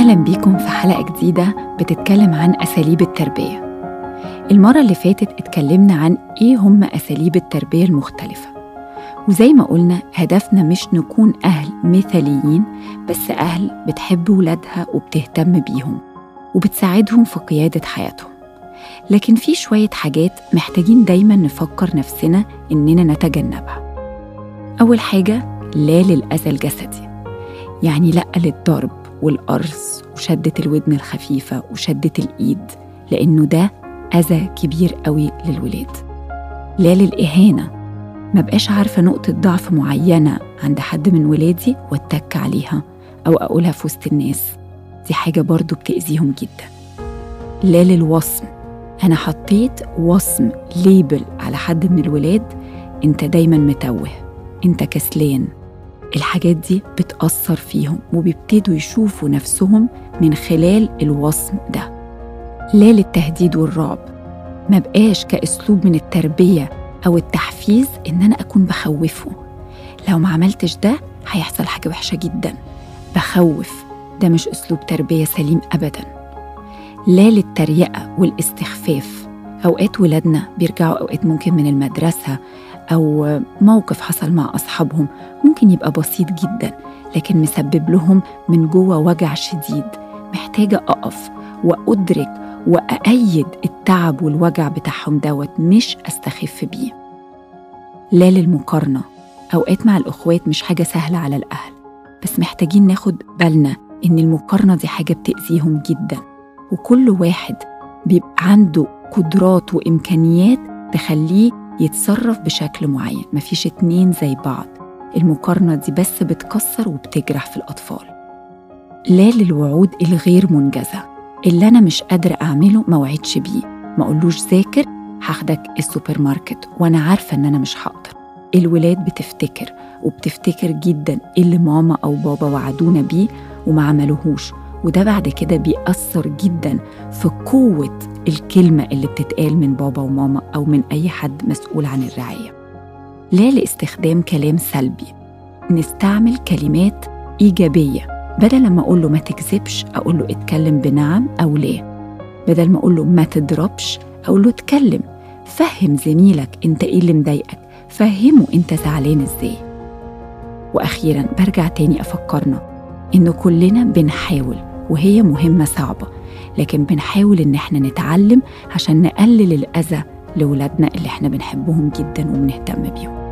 أهلا بيكم في حلقة جديدة بتتكلم عن أساليب التربية المرة اللي فاتت اتكلمنا عن إيه هم أساليب التربية المختلفة وزي ما قلنا هدفنا مش نكون أهل مثاليين بس أهل بتحب ولادها وبتهتم بيهم وبتساعدهم في قيادة حياتهم لكن في شوية حاجات محتاجين دايما نفكر نفسنا إننا نتجنبها أول حاجة لا للأذى الجسدي يعني لأ للضرب والقرص وشدة الودن الخفيفة وشدة الإيد لأنه ده أذى كبير قوي للولاد لا للإهانة ما بقاش عارفة نقطة ضعف معينة عند حد من ولادي واتك عليها أو أقولها في وسط الناس دي حاجة برضو بتأذيهم جدا لا للوصم أنا حطيت وصم ليبل على حد من الولاد أنت دايما متوه أنت كسلان الحاجات دي بتأثر فيهم وبيبتدوا يشوفوا نفسهم من خلال الوصم ده لا للتهديد والرعب ما بقاش كأسلوب من التربية أو التحفيز إن أنا أكون بخوفه لو ما عملتش ده هيحصل حاجة وحشة جدا بخوف ده مش أسلوب تربية سليم أبدا لا للتريقة والاستخفاف أوقات ولادنا بيرجعوا أوقات ممكن من المدرسة أو موقف حصل مع أصحابهم ممكن يبقى بسيط جدا لكن مسبب لهم من جوه وجع شديد محتاجة أقف وأدرك وأأيد التعب والوجع بتاعهم دوت مش أستخف بيه لا للمقارنة أوقات مع الأخوات مش حاجة سهلة على الأهل بس محتاجين ناخد بالنا إن المقارنة دي حاجة بتأذيهم جدا وكل واحد بيبقى عنده قدرات وإمكانيات تخليه يتصرف بشكل معين مفيش اتنين زي بعض المقارنة دي بس بتكسر وبتجرح في الأطفال لا للوعود الغير منجزة اللي أنا مش قادرة أعمله ما وعدش بيه ما أقولوش ذاكر هاخدك السوبر ماركت وأنا عارفة إن أنا مش هقدر الولاد بتفتكر وبتفتكر جدا اللي ماما أو بابا وعدونا بيه وما عملوهوش وده بعد كده بيأثر جدا في قوة الكلمة اللي بتتقال من بابا وماما أو من أي حد مسؤول عن الرعاية لا لاستخدام كلام سلبي نستعمل كلمات إيجابية بدل لما أقول له ما تكذبش أقول له اتكلم بنعم أو لا بدل ما أقول له ما تضربش أقول له اتكلم فهم زميلك أنت إيه اللي مضايقك فهمه أنت زعلان إزاي وأخيرا برجع تاني أفكرنا إنه كلنا بنحاول وهي مهمة صعبة لكن بنحاول إن احنا نتعلم عشان نقلل الأذى لولادنا اللي احنا بنحبهم جدا وبنهتم بيهم